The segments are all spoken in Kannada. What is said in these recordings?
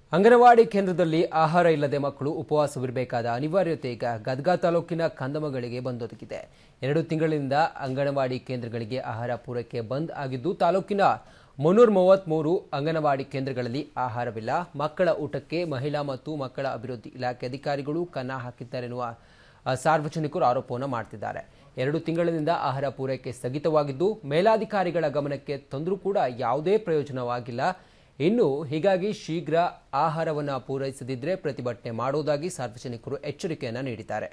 ಅಂಗನವಾಡಿ ಕೇಂದ್ರದಲ್ಲಿ ಆಹಾರ ಇಲ್ಲದೆ ಮಕ್ಕಳು ಉಪವಾಸವಿರಬೇಕಾದ ಅನಿವಾರ್ಯತೆ ಈಗ ಗದಗ ತಾಲೂಕಿನ ಕಂದಮಗಳಿಗೆ ಬಂದೊದಗಿದೆ ಎರಡು ತಿಂಗಳಿಂದ ಅಂಗನವಾಡಿ ಕೇಂದ್ರಗಳಿಗೆ ಆಹಾರ ಪೂರೈಕೆ ಬಂದ್ ಆಗಿದ್ದು ತಾಲೂಕಿನ ಮುನ್ನೂರ ಮೂವತ್ತ್ಮೂರು ಅಂಗನವಾಡಿ ಕೇಂದ್ರಗಳಲ್ಲಿ ಆಹಾರವಿಲ್ಲ ಮಕ್ಕಳ ಊಟಕ್ಕೆ ಮಹಿಳಾ ಮತ್ತು ಮಕ್ಕಳ ಅಭಿವೃದ್ಧಿ ಇಲಾಖೆ ಅಧಿಕಾರಿಗಳು ಕನ್ನ ಹಾಕಿದ್ದಾರೆನ್ನುವ ಆ, ಸಾರ್ವಜನಿಕರು ಆರೋಪವನ್ನು ಮಾಡ್ತಿದ್ದಾರೆ ಎರಡು ತಿಂಗಳಿನಿಂದ ಆಹಾರ ಪೂರೈಕೆ ಸ್ಥಗಿತವಾಗಿದ್ದು ಮೇಲಾಧಿಕಾರಿಗಳ ಗಮನಕ್ಕೆ ತಂದರೂ ಕೂಡ ಯಾವುದೇ ಪ್ರಯೋಜನವಾಗಿಲ್ಲ ಇನ್ನು ಹೀಗಾಗಿ ಶೀಘ್ರ ಆಹಾರವನ್ನು ಪೂರೈಸದಿದ್ದರೆ ಪ್ರತಿಭಟನೆ ಮಾಡುವುದಾಗಿ ಸಾರ್ವಜನಿಕರು ಎಚ್ಚರಿಕೆಯನ್ನು ನೀಡಿದ್ದಾರೆ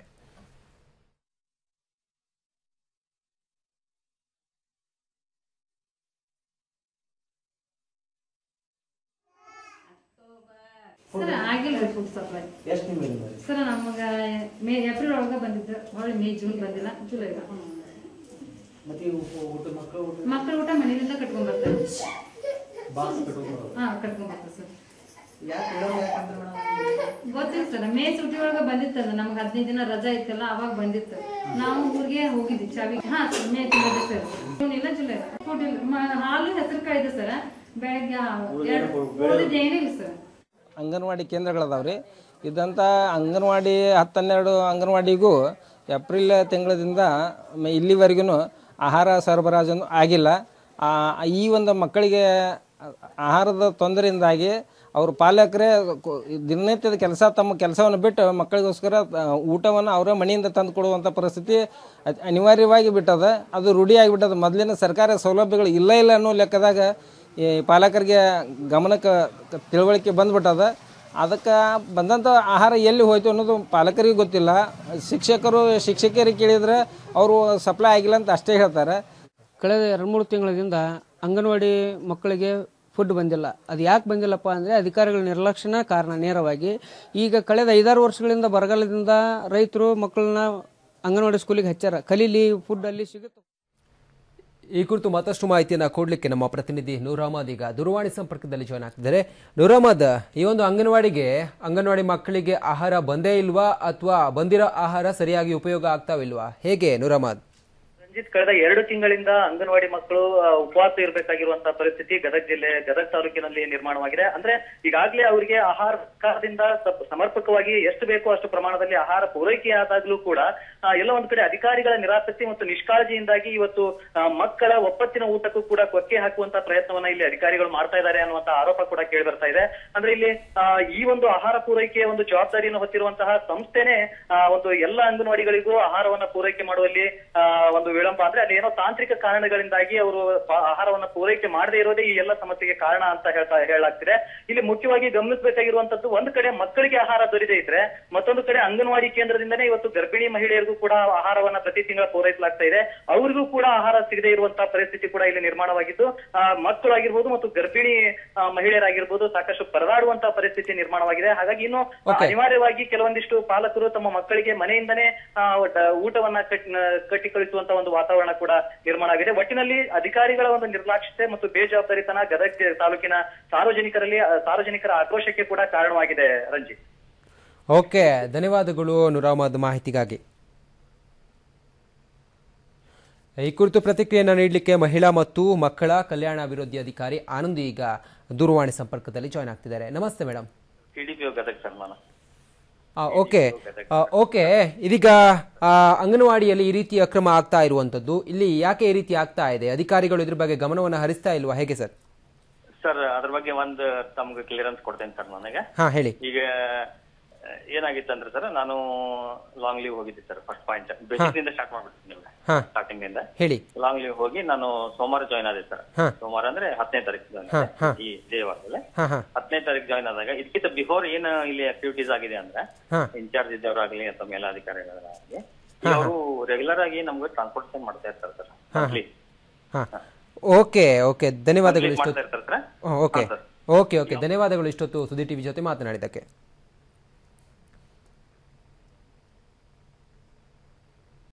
ಸರ್ ಆಗಿಲ್ಲ ರೀ ಫುಡ್ ಸಪ್ಲೈ ಎಷ್ಟು ನಿಮಗೆ ಸರ್ ನಮಗ ಮೇ ಏಪ್ರಿಲ್ ಒಳಗೆ ಬಂದಿದ್ದು ಹೊಳ್ಳಿ ಮೇ ಜೂನ್ ಬಂದಿಲ್ಲ ಜುಲೈ ಮತ್ತೆ ಇವು ಊಟ ಮಕ್ಕಳು ಊಟ ಮಕ್ಕಳ ಊಟ ಮನೆಯಿಂದ ಕಟ್ಕೊಂಡ್ ಬರ್ತಾರೆ ಬಾಕ್ಸ್ ಕಟ್ಕೊಂಡು ಹಾ ಕಟ್ಕೊಂಡ್ ಬರ್ತಾರೆ ಸರ್ ಯಾಕೆ ಇಡೋದು ಯಾಕಂದ್ರೆ ಮೇಡಮ್ ಗೊತ್ತಿಲ್ಲ ಸರ್ ಮೇ ಸುಟಿ ಒಳಗೆ ಬಂದಿತ್ತಲ್ಲ ನಮ್ಗೆ ಹದಿನೈದು ದಿನ ರಜಾ ಇತ್ತಲ್ಲ ಅವಾಗ ಬಂದಿತ್ತು ನಾವು ಊರಿಗೆ ಹೋಗಿದ್ವಿ ಚಾವಿ ಹಾ ಸರ್ ಮೇ ತಿಂಗಳ ಸರ್ ಜೂನ್ ಇಲ್ಲ ಜುಲೈ ಫುಡ್ ಇಲ್ಲ ಮ- ಹಾಲು ಹೆಸರು ಕಾಯ್ದೆ ಸರ್ ಬೆಳಗ್ಗೆ ಎರಡು ಉಳ್ದಿದ್ದು ಏನಿಲ್ಲ ಸರ್ ಅಂಗನವಾಡಿ ಕೇಂದ್ರಗಳದಾವ್ರಿ ಇದಂಥ ಅಂಗನವಾಡಿ ಹತ್ತು ಹನ್ನೆರಡು ಅಂಗನವಾಡಿಗೂ ಏಪ್ರಿಲ್ ತಿಂಗಳದಿಂದ ಮ- ಇಲ್ಲಿವರೆಗೂ ಆಹಾರ ಸರಬರಾಜು ಆಗಿಲ್ಲ ಆ, ಈ ಒಂದು ಮಕ್ಕಳಿಗೆ ಆಹಾರದ ತೊಂದರೆಯಿಂದಾಗಿ ಅವ್ರ ಪಾಲಕರೇ ಕು- ದಿನನಿತ್ಯದ ಕೆಲಸ ತಮ್ಮ ಕೆಲಸವನ್ನು ಬಿಟ್ಟು ಮಕ್ಕಳಿಗೋಸ್ಕರ ಊಟವನ್ನು ಅವರೇ ಮನೆಯಿಂದ ತಂದು ಕೊಡುವಂಥ ಪರಿಸ್ಥಿತಿ ಅತ್- ಅನಿವಾರ್ಯವಾಗಿ ಬಿಟ್ಟದ ಅದು ರೂಢಿಯಾಗಿಬಿಟ್ಟದ ಮೊದಲಿನ ಸರ್ಕಾರ ಸೌಲಭ್ಯಗಳು ಇಲ್ಲ ಇಲ್ಲ ಅನ್ನೋ ಲೆಕ್ಕದಾಗ ಈ ಪಾಲಕರಿಗೆ ಗಮನಕ್ಕೆ ಕ- ತಿಳುವಳಿಕೆ ಬಂದ್ಬಿಟ್ಟದ ಅದಕ್ಕೆ ಬಂದಂಥ ಆಹಾರ ಎಲ್ಲಿ ಹೋಯ್ತು ಅನ್ನೋದು ಪಾಲಕರಿಗೆ ಗೊತ್ತಿಲ್ಲ ಶಿಕ್ಷಕರು ಶಿಕ್ಷಕಿಯರಿಗೆ ಕೇಳಿದ್ರೆ ಅವರು ಸಪ್ಲೈ ಆಗಿಲ್ಲ ಅಂತ ಅಷ್ಟೇ ಹೇಳ್ತಾರೆ ಕಳೆದ ಎರಡು ಮೂರು ತಿಂಗಳಿಂದ ಅಂಗನವಾಡಿ ಮಕ್ಕಳಿಗೆ ಫುಡ್ ಬಂದಿಲ್ಲ ಅದು ಯಾಕೆ ಬಂದಿಲ್ಲಪ್ಪ ಅಂದರೆ ಅಧಿಕಾರಿಗಳ ನಿರ್ಲಕ್ಷ್ಯನ ಕಾರಣ ನೇರವಾಗಿ ಈಗ ಕಳೆದ ಐದಾರು ವರ್ಷಗಳಿಂದ ಬರಗಾಲದಿಂದ ರೈತರು ಮಕ್ಕಳನ್ನ ಅಂಗನವಾಡಿ ಸ್ಕೂಲಿಗೆ ಹಚ್ಚಾರ ಕಲೀಲಿ ಫುಡ್ ಅಲ್ಲಿ ಸಿಗುತ್ತೆ ಈ ಕುರಿತು ಮತ್ತಷ್ಟು ಮಾಹಿತಿಯನ್ನು ಕೊಡಲಿಕ್ಕೆ ನಮ್ಮ ಪ್ರತಿನಿಧಿ ನೂರ್ ಅಹಮದ್ ಈಗ ದೂರವಾಣಿ ಸಂಪರ್ಕದಲ್ಲಿ ಜಾಯ್ನ್ ಆಗ್ತಿದ್ದಾರೆ ನೂರ್ ಅಹಮದ್ ಈ ಒಂದು ಅಂಗನವಾಡಿಗೆ ಅಂಗನವಾಡಿ ಮಕ್ಕಳಿಗೆ ಆಹಾರ ಬಂದೇ ಇಲ್ವಾ ಅಥವಾ ಬಂದಿರೋ ಆಹಾರ ಸರಿಯಾಗಿ ಉಪಯೋಗ ಆಗ್ತಾವಿಲ್ವಾ ಹೇಗೆ ನೂರ್ ಅಹಮದ್ ರಂಜಿತ್ ಕಳೆದ ಎರಡು ತಿಂಗಳಿಂದ ಅಂಗನವಾಡಿ ಮಕ್ಕಳು ಆ, ಉಪವಾಸ ಇರಬೇಕಾಗಿರುವಂತಹ ಪರಿಸ್ಥಿತಿ ಗದಗ ಜಿಲ್ಲೆ ಗದಗ ತಾಲೂಕಿನಲ್ಲಿ ನಿರ್ಮಾಣವಾಗಿದೆ ಅಂದ್ರೆ ಈಗಾಗಲೇ ಅವರಿಗೆ ಆಹಾರ ಸರ್ಕಾರದಿಂದ ಸಪ್- ಸಮರ್ಪಕವಾಗಿ ಎಷ್ಟು ಬೇಕೋ ಅಷ್ಟು ಪ್ರಮಾಣದಲ್ಲಿ ಆಹಾರ ಪೂರೈಕೆ ಆದಾಗ್ಲೂ ಕೂಡ ಆ, ಎಲ್ಲ ಒಂದ್ ಕಡೆ ಅಧಿಕಾರಿಗಳ ನಿರಾಸಕ್ತಿ ಮತ್ತು ನಿಷ್ಕಾಳಜಿಯಿಂದಾಗಿ ಇವತ್ತು ಆ, ಮಕ್ಕಳ ಒಪ್ಪತ್ತಿನ ಊಟಕ್ಕೂ ಕೂಡ ಕೊಕ್ಕೆ ಹಾಕುವಂತ ಪ್ರಯತ್ನವನ್ನ ಇಲ್ಲಿ ಅಧಿಕಾರಿಗಳು ಮಾಡ್ತಾ ಇದ್ದಾರೆ ಅನ್ನುವಂತ ಆರೋಪ ಕೂಡ ಕೇಳಿ ಬರ್ತಾ ಇದೆ ಅಂದ್ರೆ ಇಲ್ಲಿ ಆ, ಈ ಒಂದು ಆಹಾರ ಪೂರೈಕೆಯ ಒಂದು ಜವಾಬ್ದಾರಿಯನ್ನು ಹೊತ್ತಿರುವಂತಹ ಸಂಸ್ಥೆನೆ ಆ, ಒಂದು ಎಲ್ಲ ಅಂಗನವಾಡಿಗಳಿಗೂ ಆಹಾರವನ್ನ ಪೂರೈಕೆ ಮಾಡುವಲ್ಲಿ ಆ, ಒಂದು ವಿಳಂಬ ಅಂದ್ರೆ ಅಲ್ಲಿ ಏನೋ ತಾಂತ್ರಿಕ ಕಾರಣಗಳಿಂದಾಗಿ ಅವರು ಪ- ಆಹಾರವನ್ನ ಪೂರೈಕೆ ಮಾಡದೇ ಇರೋದೇ ಈ ಎಲ್ಲ ಸಮಸ್ಯೆಗೆ ಕಾರಣ ಅಂತ ಹೇಳ್ತಾ ಹೇಳಲಾಗ್ತಿದೆ ಇಲ್ಲಿ ಮುಖ್ಯವಾಗಿ ಗಮನಿಸಬೇಕಾಗಿರುವಂತದ್ದು ಒಂದು ಕಡೆ ಮಕ್ಕಳಿಗೆ ಆಹಾರ ದೊರೆಯದೇ ಇದ್ರೆ ಮತ್ತೊಂದು ಕಡೆ ಅಂಗನವಾಡಿ ಕೇಂದ್ರದಿಂದನೇ ಇವತ್ತು ಗರ್ಭಿಣಿ ಮಹಿಳೆಯರಿಗೂ ಕೂಡ ಆಹಾರವನ್ನ ಪ್ರತಿ ತಿಂಗಳ ಪೂರೈಸಲಾಗ್ತಾ ಇದೆ ಅವರಿಗೂ ಕೂಡ ಆಹಾರ ಸಿಗದೇ ಇರುವಂತಹ ಪರಿಸ್ಥಿತಿ ಕೂಡ ಇಲ್ಲಿ ನಿರ್ಮಾಣವಾಗಿದ್ದು ಆ, ಮಕ್ಕಳಾಗಿರ್ಬೋದು ಮತ್ತು ಗರ್ಭಿಣಿ ಆ, ಮಹಿಳೆಯರಾಗಿರ್ಬೋದು ಸಾಕಷ್ಟು ಪರದಾಡುವಂತಹ ಪರಿಸ್ಥಿತಿ ನಿರ್ಮಾಣವಾಗಿದೆ ಹಾಗಾಗಿ ಇನ್ನು ಆ, Okay. ಅನಿವಾರ್ಯವಾಗಿ ಕೆಲವೊಂದಿಷ್ಟು ಪಾಲಕರು ತಮ್ಮ ಮಕ್ಕಳಿಗೆ ಮನೆಯಿಂದನೇ ಆ, ಒಟ್ಟ- ಊಟವನ್ನ ಕಟ್- ಕಟ್ಟಿ ಕಳಿಸುವಂತ ಒಂದು ವಾತಾವರಣ ಕೂಡ ನಿರ್ಮಾಣ ಆಗಿದೆ ಒಟ್ಟಿನಲ್ಲಿ ಅಧಿಕಾರಿಗಳ ಒಂದು ನಿರ್ಲಕ್ಷ್ಯತೆ ಮತ್ತು ಬೇಜವಾಬ್ದಾರಿತನ ಗದಗ ತಾಲೂಕಿನ ಸಾರ್ವಜನಿಕರಲ್ಲಿ ಆ, ಸಾರ್ವಜನಿಕರ ಆಕ್ರೋಶಕ್ಕೆ ಕೂಡ ಕಾರಣವಾಗಿದೆ ರಂಜಿತ್ ಓಕೆ ಧನ್ಯವಾದಗಳು ನೂರ್ ಅಹಮದ್ ಮಾಹಿತಿಗಾಗಿ ಈ ಕುರಿತು ಪ್ರತಿಕ್ರಿಯೆಯನ್ನು ನೀಡಲಿಕ್ಕೆ ಮಹಿಳಾ ಮತ್ತು ಮಕ್ಕಳ ಕಲ್ಯಾಣ ಅಭಿವೃದ್ಧಿ ಅಧಿಕಾರಿ ಆನಂದ್ ಈಗ ದೂರವಾಣಿ ಸಂಪರ್ಕದಲ್ಲಿ ಜಾಯ್ನ್ ಆಗ್ತಿದ್ದಾರೆ ನಮಸ್ತೆ ಮೇಡಮ್ ಟಿಡಿಪಿ ಗದಗ ಸರ್ ನಾನು ಓಕೆ ಆ, ಓಕೆ ಇದೀಗ ಆ, ಅಂಗನವಾಡಿಯಲ್ಲಿ ಈ ರೀತಿ ಅಕ್ರಮ ಆಗ್ತಾ ಇರುವಂತದ್ದು ಇಲ್ಲಿ ಯಾಕೆ ಈ ರೀತಿ ಆಗ್ತಾ ಇದೆ ಅಧಿಕಾರಿಗಳು ಇದ್ರ ಬಗ್ಗೆ ಗಮನವನ್ನು ಹರಿಸ್ತಾ ಇಲ್ವಾ ಹೇಗೆ ಸರ್ ಸರ್ ಅದ್ರ ಬಗ್ಗೆ ಒಂದು ತಮ್ಗೆ ಕ್ಲಿಯರೆನ್ಸ್ ಕೊಡ್ತೇನೆ ಸರ್ ನನಗೆ ಹಾ ಹೇಳಿ ಈಗ ಏನಾಗಿತ್ತು ಅಂದ್ರೆ ಸರ್ ನಾನು ಲಾಂಗ್ ಲೀವ್ ಹೋಗಿದ್ದೆ ಸರ್ ಫಸ್ಟ್ ಪಾಯಿಂಟ್ ಬೇಸಿಕ್ನಿಂದ ಸ್ಟಾರ್ಟ್ ಮಾಡ್ಬಿಡ್ತೀನಿ ಹಾ. ಸ್ಟಾರ್ಟಿಂಗ್ ನಿಂದ ಹೇಳಿ ಲಾಂಗ್ ಲೀವ್ ಹೋಗಿ ನಾನು ಸೋಮವಾರ ಜಾಯ್ನ್ ಆದೆ ಸರ್ ಹಾ. ಸೋಮವಾರ ಅಂದ್ರೆ ಹತ್ತನೇ ತಾರೀಕು ಜಾಯ್ನ್ ಹಾ, ಹಾ. ಆದೆ ಈ ದೇವಾರದಲ್ಲಿ ಹಾ ಹಾ ಹತ್ತನೇ ತಾರೀಕು ಜಾಯ್ನ್ ಆದಾಗ ಇದಕ್ಕಿಂತ ಬಿಫೋರ್ ಏನು ಇಲ್ಲಿ ಆಕ್ಟಿವಿಟೀಸ್ ಆಗಿದೆ ಅಂದ್ರೆ ಹಾ ಇನ್ಚಾರ್ಜ್ ಇದ್ದವರಾಗ್ಲಿ ಅಥವಾ ಮೇಲಾಧಿಕಾರಿಗಳಾಗಲಿ ಅವರು ರೆಗ್ಯುಲರ್ ಆಗಿ ನಮ್ಗೆ ಟ್ರಾನ್ಸ್ಪೋರ್ಟೇಷನ್ ಮಾಡ್ತಾ ಇರ್ತಾರೆ ಸರ್ ಮಂತ್ಲಿ ಹಾ ಓಕೆ ಓಕೆ ಧನ್ಯವಾದಗಳು ಮಾಡ್ತಾ ಇಷ್ಟೊತ್ತು ಇರ್ತಾರೆ ಸರ್ ಓಕೆ ಓಕೆ ಓಕೆ ಧನ್ಯವಾದಗಳು ಇಷ್ಟೊತ್ತು ಸುದ್ದಿ ಟಿವಿ ಜೊತೆ ಮಾತನಾಡಿದ್ದಕ್ಕೆ